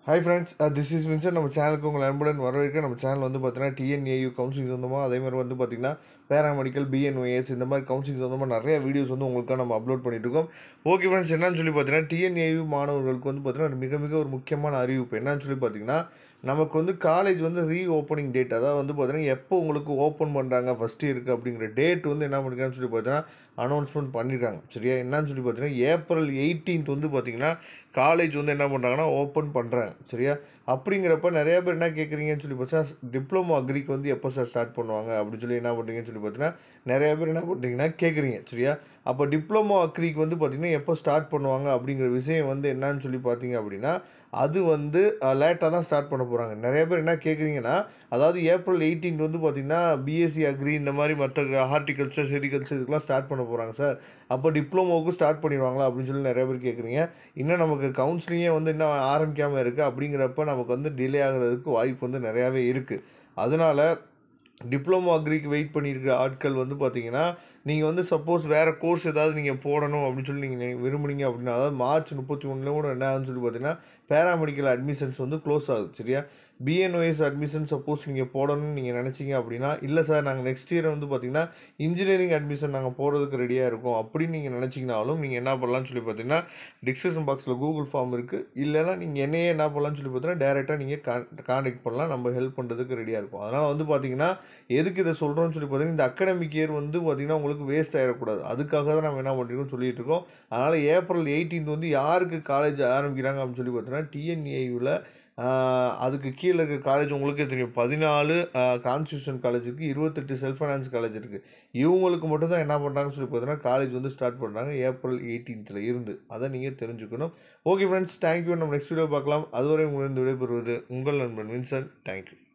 hi friends this is Vinson நம்ம சேனலுக்கு உங்கள் அன்புடன் வரவேற்க நம்ம சேனல் வந்து பார்த்தீங்கன்னா டிஎன்ஏயு கவுன்சிலிங் சொந்தமாக அதே மாதிரி வந்து பார்த்தீங்கன்னா பேராமெடிக்கல் பிஎன்ஒஎஸ் இந்த மாதிரி கவுன்சிலிங் சொந்தமாக நிறைய வீடியோஸ் வந்து உங்களுக்காக நம்ம அப்லோட் பண்ணிட்டு இருக்கோம் ஓகே ஃப்ரெண்ட்ஸ் என்னன்னு சொல்லி பார்த்தீங்கன்னா டிஎன்ஏயு மாணவர்களுக்கு வந்து பார்த்தீங்கன்னா ஒரு மிக மிக ஒரு முக்கியமான அறிவிப்பு என்னன்னு சொல்லி பார்த்தீங்கன்னா நமக்கு வந்து காலேஜ் வந்து ரீ ஓப்பனிங் டேட் அதாவது வந்து பார்த்தீங்கன்னா எப்போ உங்களுக்கு ஓப்பன் பண்ணுறாங்க ஃபஸ்ட் இயருக்கு அப்படிங்கிற டேட் வந்து என்ன பண்ணிருக்காங்கன்னு சொல்லி பார்த்தீங்கன்னா அனௌன்ஸ்மெண்ட் பண்ணியிருக்காங்க சரியா என்னன்னு சொல்லி பார்த்தீங்கன்னா ஏப்ரல் எயிட்டீன்த் வந்து பார்த்தீங்கன்னா காலேஜ் வந்து என்ன பண்ணுறாங்கன்னா ஓப்பன் பண்ணுறாங்க சரியா அப்படிங்கிறப்ப நிறைய பேர் என்ன கேட்குறீங்கன்னு சொல்லி பார்த்தீங்கன்னா டிப்ளமோ அக்ரிக்கு வந்து எப்போ சார் ஸ்டார்ட் பண்ணுவாங்க அப்படின்னு சொல்லி என்ன பண்ணுறீங்கன்னு சொல்லி பார்த்தீங்கன்னா நிறைய பேர் என்ன பண்ணுறீங்கன்னா கேட்குறீங்க சரியா அப்போ டிப்ளமோ அக்ரிக்கு வந்து பார்த்திங்கன்னா எப்போ ஸ்டார்ட் பண்ணுவாங்க அப்படிங்கிற விஷயம் வந்து என்னன்னு சொல்லி பார்த்தீங்க அப்படின்னா அது வந்து லேட்டாக தான் ஸ்டார்ட் பண்ண போகிறாங்க நிறைய பேர் என்ன கேட்குறீங்கன்னா அதாவது ஏப்ரல் எயிட்டீன் வந்து பார்த்திங்கன்னா பிஎஸ்சி அக்ரி இந்த மாதிரி மற்ற ஹார்டிகல்ச்சர் செரிகல்ச்சர் இதுக்கெலாம் ஸ்டார்ட் பண்ண போகிறாங்க சார் அப்போ டிப்ளமோவுக்கு ஸ்டார்ட் பண்ணிடுவாங்களா அப்படின்னு சொல்லி நிறைய பேர் கேட்குறீங்க இன்னும் நமக்கு கவுன்சிலிங்கே வந்து இன்னும் ஆரம்பிக்காமல் இருக்குது அப்படிங்கிறப்ப நமக்கு வந்து டிலே ஆகிறதுக்கு வாய்ப்பு வந்து நிறையாவே இருக்குது அதனால் டிப்ளமோ அக்ரிக்கு வெயிட் பண்ணியிருக்கிற ஆட்கள் வந்து பார்த்தீங்கன்னா நீங்கள் வந்து சப்போஸ் வேறு கோர்ஸ் ஏதாவது நீங்கள் போடணும் அப்படின்னு சொல்லி நீங்கள் விரும்புனீங்க அப்படின்னா அதாவது மார்ச் முப்பத்தி ஒன்றில் கூட என்ன ஆகுதுன்னு சொல்லி பார்த்தீங்கன்னா பேராமெடிக்கல் அட்மிஷன்ஸ் வந்து க்ளோஸ் ஆகுது சரியா பிஎன்ஒஎஸ் அட்மிஷன் சப்போஸ் நீங்கள் போடணும்னு நீங்கள் நினச்சிங்க அப்படின்னா இல்லை சார் நாங்கள் நெக்ஸ்ட் இயர் வந்து பார்த்தீங்கன்னா இன்ஜினியரிங் அட்மிஷன் நாங்கள் போகிறதுக்கு ரெடியாக இருக்கோம் அப்படின்னு நீங்கள் நினச்சிங்கனாலும் நீங்கள் என்ன பண்ணலாம்னு சொல்லி பார்த்தீங்கன்னா டிஸ்கிரிப்ஷன் பாக்ஸில் கூகுள் ஃபார்ம் இருக்குது இல்லைன்னா நீங்கள் என்னையே என்ன பண்ணலாம்னு சொல்லி பார்த்தீங்கன்னா டேரெக்டாக நீங்கள் கான் கான்டாக்ட் பண்ணலாம் நம்ம ஹெல்ப் பண்ணுறதுக்கு ரெடியாக இருக்கும் அதனால் வந்து பார்த்தீங்கன்னா எதுக்கு இதை சொல்கிறோம்னு சொல்லி பார்த்தீங்கன்னா இந்த அகாடமிக் இயர் வந்து பார்த்திங்கன்னா உங்களுக்கு வேஸ்ட் ஆகிடக்கூடாது அதுக்காக தான் நம்ம என்ன பண்ணிருக்கோம் சொல்லிட்டு இருக்கோம் அதனால் ஏப்ரல் எயிட்டீன்த் வந்து யாருக்கு காலேஜ் ஆரம்பிக்கிறாங்க அப்படின்னு சொல்லி பார்த்தீங்கன்னா டிஎன்ஏயூவில் அதுக்கு கீழே இருக்க காலேஜ் உங்களுக்கே தெரியும் பதினாலு கான்ஸ்டியூஷன் காலேஜ் இருக்குது இருபத்தெட்டு செல்ஃப் ஃபைனான்ஸ் காலேஜ் இருக்குது இவங்களுக்கு மட்டும் தான் என்ன பண்ணுறாங்கன்னு சொல்லி பார்த்தீங்கன்னா காலேஜ் வந்து ஸ்டார்ட் பண்ணுறாங்க ஏப்ரல் எயிட்டீன்த்தில் இருந்து அதை நீங்கள் தெரிஞ்சுக்கணும் ஓகே ஃப்ரெண்ட்ஸ் தேங்க்யூ நம்ம நெக்ஸ்ட் வீடியோ பார்க்கலாம் அதுவரை உங்களுக்கு விடைபெறுவது உங்கள் நண்பன் வின்சன் தேங்க்யூ